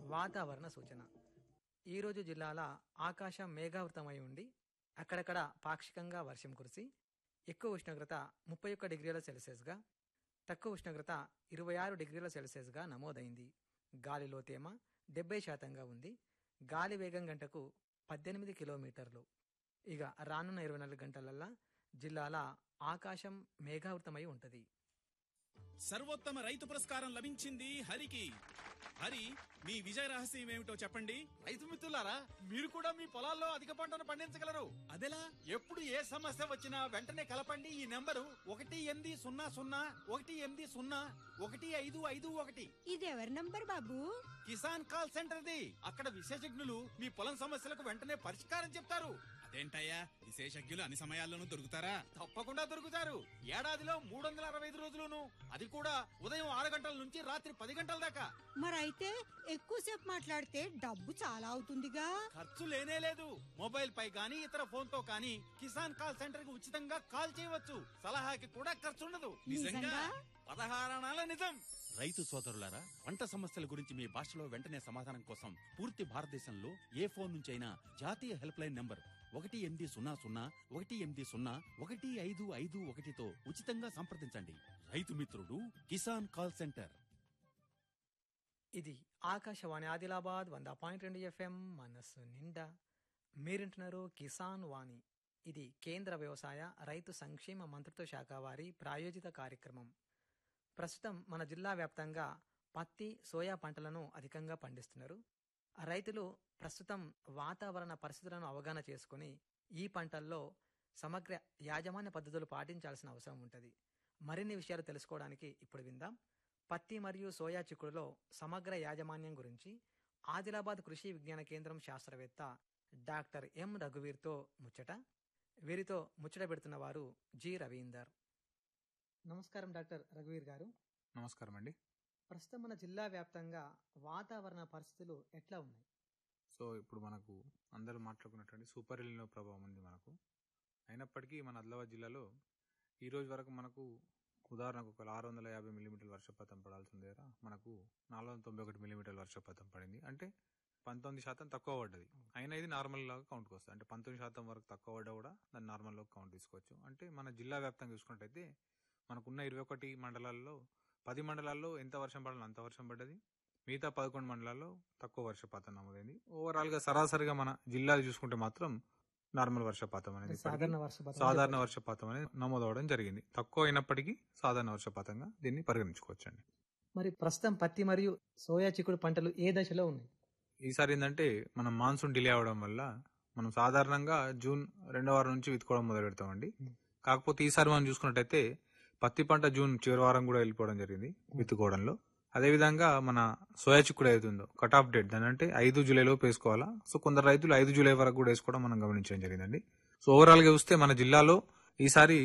వాతావరణ సూచన ఈరోజు జిల్లాల ఆకాశం మేఘావృతమై ఉండి అక్కడక్కడ పాక్షికంగా వర్షం కురిసి ఎక్కువ ఉష్ణోగ్రత ముప్పై ఒక్క డిగ్రీల సెల్సియస్గా తక్కువ ఉష్ణోగ్రత ఇరవై ఆరు డిగ్రీల సెల్సియస్గా నమోదైంది గాలిలో తేమ డెబ్బై శాతంగా ఉంది గాలి వేగం గంటకు పద్దెనిమిది కిలోమీటర్లు ఇక రానున్న ఇరవై నాలుగు గంటలల్లా జిల్లాల ఆకాశం మేఘావృతమై ఉంటుంది సర్వోత్తమ రైతు పురస్కారం లభించింది హరికి హరి మీ విజయ రహస్యం ఏమిటో చెప్పండి రైతు మిత్రులారా మీరు కూడా మీ పొలాల్లో అధిక పంటను పండించగలరు అదెలా ఎప్పుడు ఏ సమస్య వచ్చినా వెంటనే కలపండి ఈ నెంబరు ఒకటి ఎనిమిది సున్నా సున్నా ఒకటి ఎనిమిది సున్నా ఒకటి ఐదు ఐదు ఒకటి ఇది ఎవరి నంబర్ బాబు కిసాన్ కాల్ సెంటర్ది అక్కడ విశేషజ్ఞులు మీ పొలం సమస్యలకు వెంటనే పరిష్కారం చెప్తారు అదేంటయ్యా విశేషజ్ఞులు అన్ని సమయాల్లోనూ దొరుకుతారా తప్పకుండా దొరుకుతారు ఏడాదిలో మూడు వందల అరవై ఐదు రోజులును అది కూడా ఉదయం ఆరు గంటల నుంచి రాత్రి పది గంటల దాకా మరైతే ఎక్కువసేపు మాట్లాడితే డబ్బు చాలా అవుతుందిగా ఖర్చు లేనే లేదు మొబైల్ పై గానీ ఇతర ఫోన్ తో కానీ కిసాన్ కాల్ సెంటర్ కి ఉచితంగా కాల్ చేయవచ్చు సలహాకి కూడా ఖర్చు ఉండదు నిజంగా? పదహారణాల నిజం రైతు సోదరులారా పంట సమస్యల గురించి మీ భాషలో వెంటనే సమాధానం కోసం పూర్తి భారతదేశంలో ఏ ఫోన్ నుంచైనా జాతీయ హెల్ప్ లైన్ నంబర్ ఒకటి ఎనిమిది సున్నా సున్నా ఒకటి ఎనిమిది సున్నా ఒకటి ఐదు ఐదు ఒకటితో ఉచితంగా సంప్రదించండి రైతు మిత్రుడు కిసాన్ కాల్ సెంటర్ ఇది ఆకాశవాణి ఆదిలాబాద్ వంద పాయింట్ రెండు ఎఫ్ఎం మనస్సు నిండా మీరింటున్నారు కిసాన్ వాణి ఇది కేంద్ర వ్యవసాయ రైతు సంక్షేమ మంత్రిత్వ శాఖ వారి ప్రాయోజిత కార్యక్రమం ప్రస్తుతం మన జిల్లా వ్యాప్తంగా పత్తి సోయా పంటలను అధికంగా పండిస్తున్నారు ఆ రైతులు ప్రస్తుతం వాతావరణ పరిస్థితులను అవగాహన చేసుకుని ఈ పంటల్లో సమగ్ర యాజమాన్య పద్ధతులు పాటించాల్సిన అవసరం ఉంటుంది మరిన్ని విషయాలు తెలుసుకోవడానికి ఇప్పుడు విందాం పత్తి మరియు సోయా చిక్కుడులో సమగ్ర యాజమాన్యం గురించి ఆదిలాబాద్ కృషి విజ్ఞాన కేంద్రం శాస్త్రవేత్త డాక్టర్ ఎం రఘువీర్తో ముచ్చట వీరితో ముచ్చట పెడుతున్న వారు జి రవీందర్ నమస్కారం డాక్టర్ రఘువీర్ గారు నమస్కారం అండి ప్రస్తుతం మన జిల్లా వ్యాప్తంగా వాతావరణ పరిస్థితులు ఎట్లా ఉన్నాయి సో ఇప్పుడు మనకు అందరూ మాట్లాడుకున్నటువంటి సూపర్ ఎలినో ప్రభావం ఉంది మనకు అయినప్పటికీ మన ఆదిలాబాద్ జిల్లాలో ఈ రోజు వరకు మనకు ఉదాహరణకు ఒక ఆరు వందల యాభై మిల్లీమీటర్ల వర్షపాతం పడాల్సిన దగ్గర మనకు నాలుగు వందల తొంభై ఒకటి మిల్లీమీటర్ల వర్షపాతం పడింది అంటే పంతొమ్మిది శాతం తక్కువ పడ్డది అయినా ఇది నార్మల్ లాగా కౌంట్కి వస్తుంది అంటే పంతొమ్మిది శాతం వరకు తక్కువ పడ్డా కూడా దాన్ని నార్మల్ లాగా కౌంట్ తీసుకోవచ్చు అంటే మన జిల్లా వ్యాప్తంగా చూసుకున్నట్టయితే మనకున్న ఇరవై ఒకటి మండలాల్లో పది మండలాల్లో ఎంత వర్షం పడాలో అంత వర్షం పడ్డది మిగతా పదకొండు మండలాల్లో తక్కువ వర్షపాతం నమోదైంది ఓవరాల్ గా సరాసరిగా మన జిల్లాలు చూసుకుంటే మాత్రం నార్మల్ వర్షపాతం అనేది ఇప్పటికీ సాధారణ వర్షపాతం సాధారణ వర్షపాతం అనేది నమోదవడం జరిగింది తక్కువ అయినప్పటికీ సాధారణ వర్షపాతంగా దీన్ని పరిగణించుకోవచ్చండి మరి ప్రస్తుతం పత్తి మరియు సోయా చిక్కుడు పంటలు ఏ దశలో ఉన్నాయి ఈసారి ఏంటంటే మనం మాన్సూన్ డిలే అవడం వల్ల మనం సాధారణంగా జూన్ రెండో వారం నుంచి విత్తుకోవడం మొదలు పెడతామండి Hmm. కాకపోతే ఈసారి మనం చూసుకున్నట్టయితే పత్తి పంట జూన్ చివరి వారం కూడా వెళ్ళిపోవడం జరిగింది విత్తుకోవడంలో అదేవిధంగా మన సోయా చిక్కుడు అవుతుందో కట్ ఆఫ్ డేట్ దాని అంటే ఐదు జూలైలో వేసుకోవాలా సో కొందరు రైతులు ఐదు జూలై వరకు కూడా వేసుకోవడం మనం గమనించడం జరిగిందండి సో ఓవరాల్ గా చూస్తే మన జిల్లాలో ఈసారి